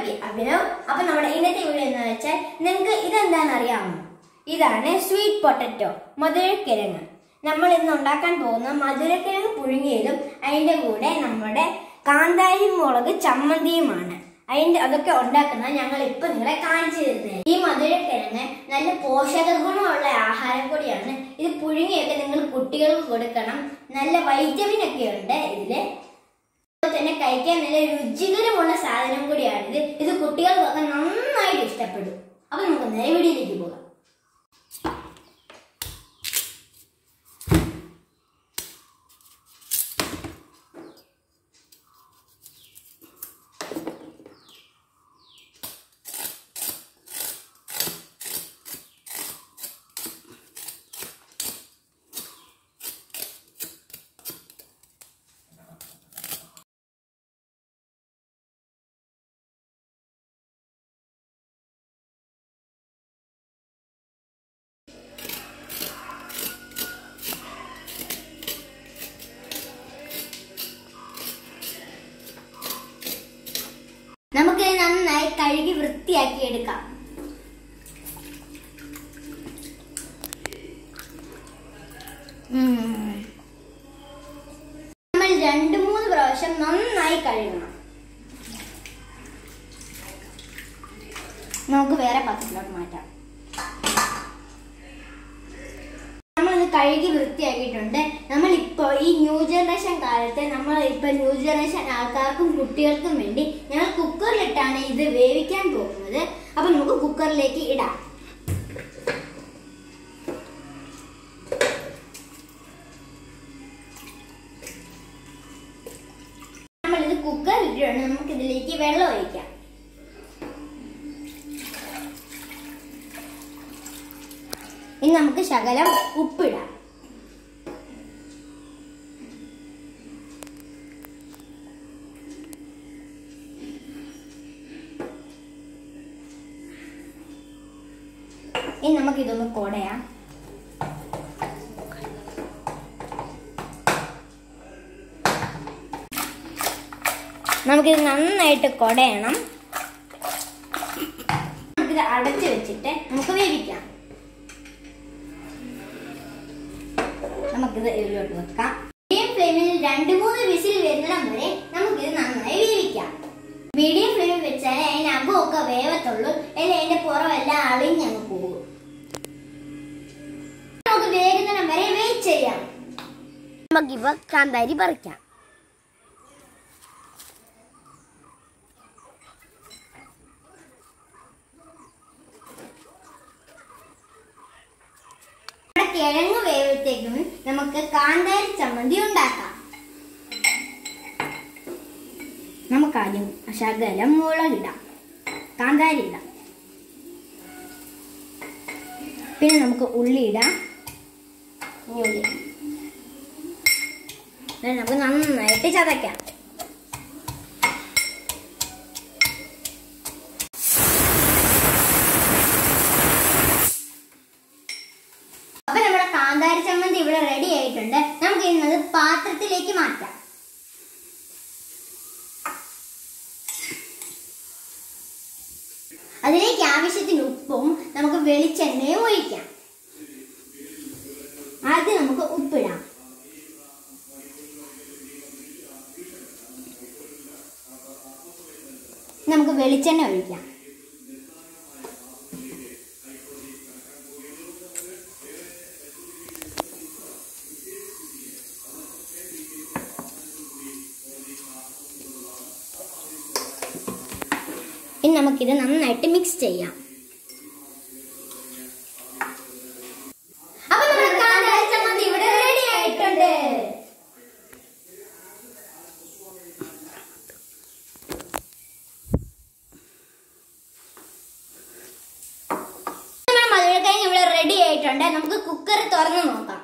B Abhinav അപ്പൊ നമ്മുടെ ഇന്നത്തെ വീഡിയോ എന്ന് വെച്ചാൽ നിങ്ങൾക്ക് ഇതെന്താണെന്ന് അറിയാമോ ഇതാണ് സ്വീറ്റ് പൊട്ടറ്റോ മധുരക്കിഴങ്ങ് നമ്മൾ ഇന്ന് ഉണ്ടാക്കാൻ പോകുന്ന മധുരക്കിഴങ്ങ് പുഴുങ്ങിയതും അതിന്റെ കൂടെ നമ്മുടെ കാന്താരി മുളക് ചമ്മന്തിയുമാണ് അതിന്റെ അതൊക്കെ ഉണ്ടാക്കുന്നത് ഞങ്ങൾ ഇപ്പൊ നിങ്ങളെ കാണിച്ചു തരുന്നത് ഈ മധുരക്കിഴങ്ങ് നല്ല പോഷക ഗുണമുള്ള ആഹാരം കൂടിയാണ് ഇത് പുഴുങ്ങിയൊക്കെ നിങ്ങൾ കുട്ടികൾക്ക് കൊടുക്കണം നല്ല വൈറ്റമിൻ ഒക്കെ ഉണ്ട് ഇതില് അതുപോലെ തന്നെ കഴിക്കാൻ നല്ല രുചികരമുള്ള സാധനം കൂടിയാണിത് ഇത് കുട്ടികൾക്കൊക്കെ നന്നായിട്ട് ഇഷ്ടപ്പെടും അപ്പൊ നമുക്ക് നേരെ വീഡിയോയിലേക്ക് പോകാം നമുക്ക് നന്നായി കഴുകി വൃത്തിയാക്കി എടുക്കാം ഉം. നമ്മൾ രണ്ട് മൂന്ന് പ്രാവശ്യം നന്നായി കഴുകണം നമുക്ക് വേറെ പാത്രത്തിലോട്ട് മാറ്റാം നമ്മളിത് കഴുകി വൃത്തിയാക്കിയിട്ടുണ്ട് നമ്മൾ ഇപ്പോൾ ഈ ന്യൂ ജനറേഷൻ കാലത്ത് നമ്മൾ ഇപ്പൊ ന്യൂ ജനറേഷൻ ആൾക്കാർക്കും കുട്ടികൾക്കും വേണ്ടി ഞങ്ങൾ കുക്കറിലിട്ടാണ് ഇത് വേവിക്കാൻ പോകുന്നത് അപ്പൊ നമുക്ക് കുക്കറിലേക്ക് ഇടാം നമ്മളിത് കുക്കറിൽ ഇട്ടിട്ടുണ്ട് നമുക്ക് ഇതിലേക്ക് വെള്ളം ഒഴിക്കാം ഇനി നമുക്ക് ശകലം ഉപ്പിടാം ഇനി നമുക്ക് ഇതൊന്ന് കൊടയാം നമുക്കിത് നന്നായിട്ട് കൊടയണം നമുക്കിത് അടച്ചു വെച്ചിട്ട് നമുക്ക് വേവിക്കാം നമുക്കിത് ഇതിലോട്ട് വെക്കാം മീഡിയം ഫ്ലെയിമിൽ രണ്ട് മൂന്ന് വിസിൽ വരുന്നിടം വരെ നമുക്കിത് നന്നായി വേവിക്കാം മീഡിയം ഫ്ലെയിമിൽ വെച്ചാലേ അതിന് അകമൊക്കെ വേവത്തുള്ളൂ അല്ലെങ്കിൽ അതിന്റെ പുറമെല്ലാം അളിഞ്ഞങ്ങ് പോകും നമുക്ക് വേകുന്നിടം വരെ വെയിറ്റ് ചെയ്യാം നമുക്കിപ്പോ കാന്താരി പറിക്കാം നമ്മുടെ കിഴങ്ങ് വേവത്തേക്കും നമുക്ക് കാന്താരി ചമ്മന്തി ഉണ്ടാക്കാം നമുക്ക് ആദ്യം ശകലം മുളകിടാം കാന്താരി ഇടാം പിന്നെ നമുക്ക് ഉള്ളി ഇടാം ഇനി ഉള്ളി എന്നിട്ട് നമുക്ക് നന്നായിട്ട് ചതയ്ക്കാം അപ്പൊ നമ്മുടെ കാന്താരി ചമ്മന്തി ഇവിടെ റെഡി ആയിട്ടുണ്ട് നമുക്ക് ഇന്നത് പാത്രത്തിലേക്ക് മാറ്റാം അതിലേക്ക് ആവശ്യത്തിന് ഉപ്പും നമുക്ക് വെളിച്ചെണ്ണയും ഒഴിക്കാം ആദ്യം നമുക്ക് ഉപ്പിടാം നമുക്ക് വെളിച്ചെണ്ണ ഒഴിക്കാം ഇനി നമുക്കിത് നന്നായിട്ട് മിക്സ് ചെയ്യാം അപ്പൊ നമ്മുടെ കാന്താരി ചമ്മന്തി ഇവിടെ റെഡി ആയിട്ടുണ്ട് നമ്മുടെ മധുരക്കായ ഇവിടെ റെഡി ആയിട്ടുണ്ട് നമുക്ക് കുക്കർ തുറന്ന് നോക്കാം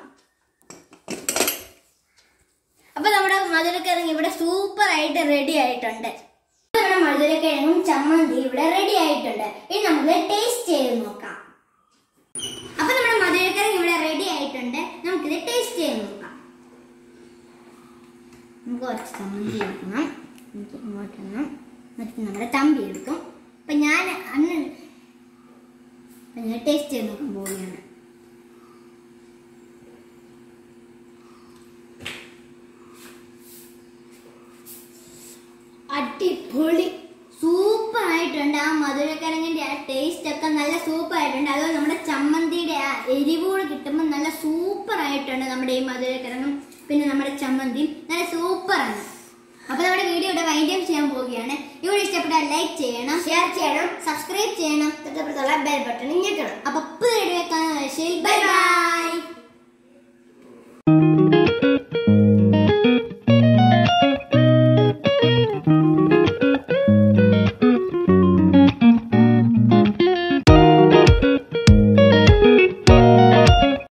അപ്പൊ നമ്മുടെ മധുരക്കിഴങ്ങ് ഇവിടെ സൂപ്പർ ആയിട്ട് റെഡി ആയിട്ടുണ്ട് നമ്മുടെ മധുരക്കിഴങ്ങും ചമ്മന്തി ഇവിടെ റെഡി ആയിട്ടുണ്ട് ഇനി നമുക്ക് ടേസ്റ്റ് ചെയ്ത് നോക്കാം അപ്പൊ നമ്മുടെ മധുരക്കിഴങ്ങ് ഇവിടെ റെഡി ആയിട്ടുണ്ട് നമുക്കിത് ടേസ്റ്റ് ചെയ്ത് നോക്കാം നമുക്ക് കുറച്ച് ചമ്മന്തി എടുക്കണം എനിക്ക് ഇങ്ങോട്ടൊന്നും എന്നിട്ട് നമ്മുടെ തമ്പി എടുക്കും അപ്പൊ ഞാൻ അന്ന് അപ്പൊ ഞാൻ ടേസ്റ്റ് ചെയ്ത് നോക്കാൻ പോവുകയാണ് അടിപൊളി സൂപ്പർ ആയിട്ടുണ്ട് ആ മധുരക്കിഴങ്ങിന്റെ ആ ടേസ്റ്റ് ഒക്കെ നല്ല സൂപ്പർ ആയിട്ടുണ്ട് അതുപോലെ നമ്മുടെ ചമ്മന്തിയുടെ ആ എരിവോട് കിട്ടുമ്പോൾ നല്ല സൂപ്പർ ആയിട്ടുണ്ട് നമ്മുടെ ഈ മധുരക്കിഴങ്ങും പിന്നെ നമ്മുടെ ചമ്മന്തിയും നല്ല സൂപ്പറാണ് അപ്പൊ നമ്മുടെ വീഡിയോ ഇവിടെ വൈൻഡ് അപ്പ് ചെയ്യാൻ പോവുകയാണ് ഇവിടെ ഇഷ്ടപ്പെട്ടാൽ ലൈക്ക് ചെയ്യണം ഷെയർ ചെയ്യണം സബ്സ്ക്രൈബ് ചെയ്യണം തൊട്ടപ്പുറത്തുള്ള ബെൽ ബട്ടൺ ഞെക്കണം അപ്പൊ പുതിയ വീഡിയോ കാണാൻ ബൈ ബൈ